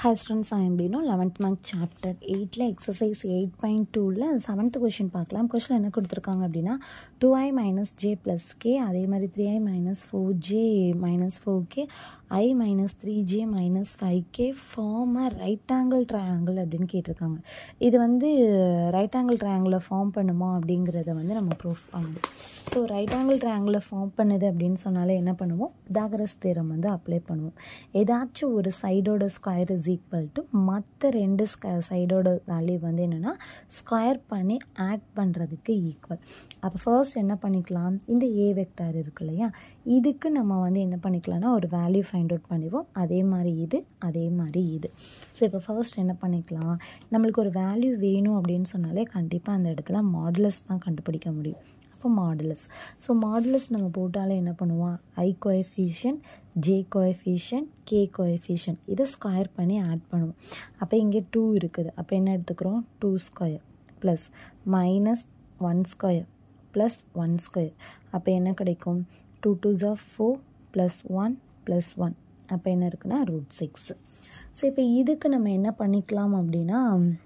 high students ஐஎம்பினோ eleventh mark chapter எயிட்டில் exercise eight point டூவில் செவன்த் கொஷின் பார்க்கலாம் கொஷின் என்ன கொடுத்துருக்காங்க அப்படின்னா two I minus J plus K அதே மாதிரி three I minus four J minus four K I minus three J minus five K form a right angle triangle அப்படின்னு கேட்டிருக்காங்க இது வந்து ரைட் ஆங்கிள் ட்ரையாங்கிளை ஃபார்ம் பண்ணுமா அப்படிங்கிறத வந்து நம்ம ப்ரூஃப் பண்ணணும் ஸோ ரைட் ஆங்கிள் ட்ரையாங்கிளை ஃபார்ம் பண்ணுது அப்படின்னு சொன்னாலே என்ன பண்ணுவோம் பிதாகரஸ் தேரம் வந்து அப்ளை பண்ணுவோம் ஏதாச்சும் ஒரு சைடோட ஸ்கொயர் இஸ் ஈக்குவல் டு மற்ற ரெண்டு ஸ்க சைடோட வேல்யூ வந்து என்னென்னா ஸ்கொயர் பண்ணி ஆட் பண்ணுறதுக்கு ஈக்குவல் அப்போ ஃபர்ஸ்ட் என்ன பண்ணிக்கலாம் இந்த ஏ வெக்டார் இருக்கு இல்லையா இதுக்கு நம்ம வந்து என்ன பண்ணிக்கலாம்னா ஒரு வேல்யூ ஃபைண்ட் அவுட் பண்ணிடுவோம் அதே மாதிரி இது அதே மாதிரி இது ஸோ இப்போ ஃபர்ஸ்ட் என்ன பண்ணிக்கலாம் நம்மளுக்கு ஒரு வேல்யூ வேணும் அப்படின்னு சொன்னாலே கண்டிப்பாக அந்த இடத்துல மாடுலஸ் தான் கண்டுபிடிக்க முடியும் அப்போ மாடுலஸ் ஸோ மாடுலஸ் நம்ம போட்டாலே என்ன பண்ணுவோம் I coefficient J coefficient K coefficient இதை ஸ்கொயர் பண்ணி ஆட் பண்ணுவோம் அப்போ இங்கே டூ இருக்குது அப்போ என்ன எடுத்துக்கிறோம் two square plus minus one square plus one square அப்போ என்ன கிடைக்கும் டூ டூ ஜா four plus one plus one அப்போ என்ன இருக்குன்னா ரூட் சிக்ஸ் ஸோ இப்போ இதுக்கு நம்ம என்ன பண்ணிக்கலாம் அப்படின்னா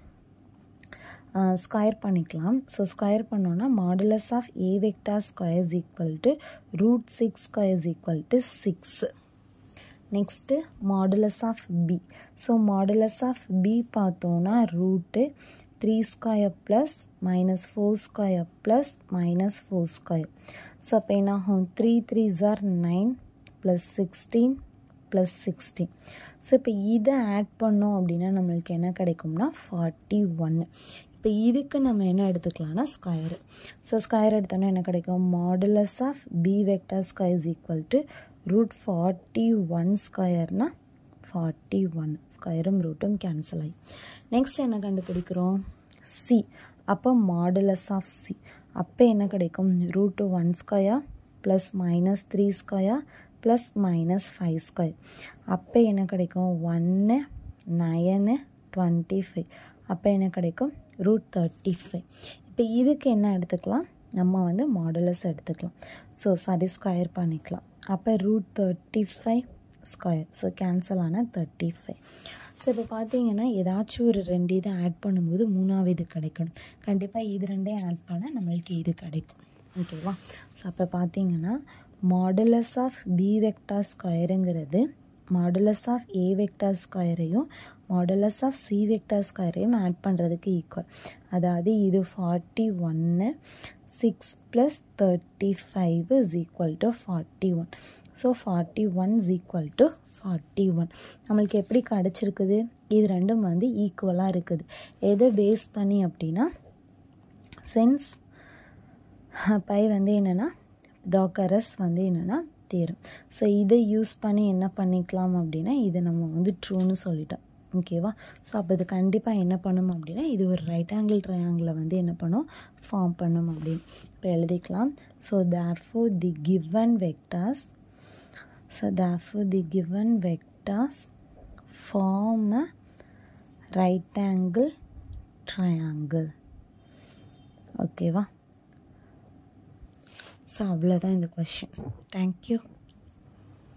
ஸ்கொயர் பண்ணிக்கலாம் ஸோ ஸ்கொயர் பண்ணோன்னா modulus of A vector square is equal to root six square is equal to six next modulus of B so modulus of B பார்த்தோன்னா root three square plus minus four square plus minus four square so அப்போ என்ன ஆகும் three three ஜார் nine plus sixteen plus sixteen so இப்போ இதை add பண்ணோம் அப்படின்னா நம்மளுக்கு என்ன கிடைக்கும்னா ஃபார்ட்டி ஒன்று இப்போ இதுக்கு நம்ம என்ன எடுத்துக்கலாம்னா ஸ்கொயரு ஸோ ஸ்கொயர் எடுத்தோன்னா என்ன கிடைக்கும் modulus of B vector square is equal to root forty one ஸ்கொயர்னா ஃபார்ட்டி ஒன் ஸ்கொயரும் ரூட்டும் கேன்சல் ஆகி நெக்ஸ்ட் என்ன கண்டுபிடிக்கிறோம் சி அப்போ மாடுலஸ் ஆஃப் சி அப்போ என்ன கிடைக்கும் root one square plus minus three square plus minus five square அப்போ என்ன கிடைக்கும் ஒன்று நயனு டுவெண்ட்டி ஃபைவ் அப்போ என்ன கிடைக்கும் ரூட் தேர்ட்டி ஃபைவ் இப்போ இதுக்கு என்ன எடுத்துக்கலாம் நம்ம வந்து மாடுலஸ் எடுத்துக்கலாம் ஸோ சாரி ஸ்கொயர் பண்ணிக்கலாம் அப்போ root thirty five square so cancel ஆனால் தேர்ட்டி ஃபைவ் ஸோ இப்போ பார்த்தீங்கன்னா ஏதாச்சும் ஒரு ரெண்டு இதை ஆட் பண்ணும்போது மூணாவது இது கிடைக்கணும் கண்டிப்பாக இது ரெண்டையும் ஆட் பண்ணால் நம்மளுக்கு இது கிடைக்கும் ஓகேவா ஸோ அப்போ பார்த்தீங்கன்னா மாடுலஸ் ஆஃப் பி வெக்டார் ஸ்கொயருங்கிறது மாடுலஸ் ஆஃப் ஏ வெக்டார் ஸ்கொயரையும் மாடுலஸ் ஆஃப் சி வெக்டார் ஸ்கொயரையும் ஆட் பண்ணுறதுக்கு ஈக்குவல் அதாவது இது ஃபார்ட்டி ஒன்று six plus thirty five is equal to forty one so forty one is equal to forty one நம்மளுக்கு எப்படி கிடச்சிருக்குது இது ரெண்டும் வந்து ஈக்குவலாக இருக்குது எதை பேஸ் பண்ணி அப்படின்னா சென்ஸ் பை வந்து என்னென்னா டாக்கரஸ் வந்து என்னென்னா தேரும் ஸோ இதை யூஸ் பண்ணி என்ன பண்ணிக்கலாம் அப்படின்னா இதை நம்ம வந்து ட்ரூன்னு சொல்லிட்டோம் ஓகேவா ஸோ அப்போ இது கண்டிப்பாக என்ன பண்ணும் அப்படின்னா இது ஒரு ரைட் ஆங்கிள் ட்ரையாங்கிளை வந்து என்ன பண்ணும் ஃபார்ம் பண்ணும் அப்படின்னு இப்போ எழுதிக்கலாம் so therefore the given vectors so therefore the given vectors form a right angle triangle ஓகேவா ஸோ அவ்வளோதான் இந்த கொஷின் தேங்க்யூ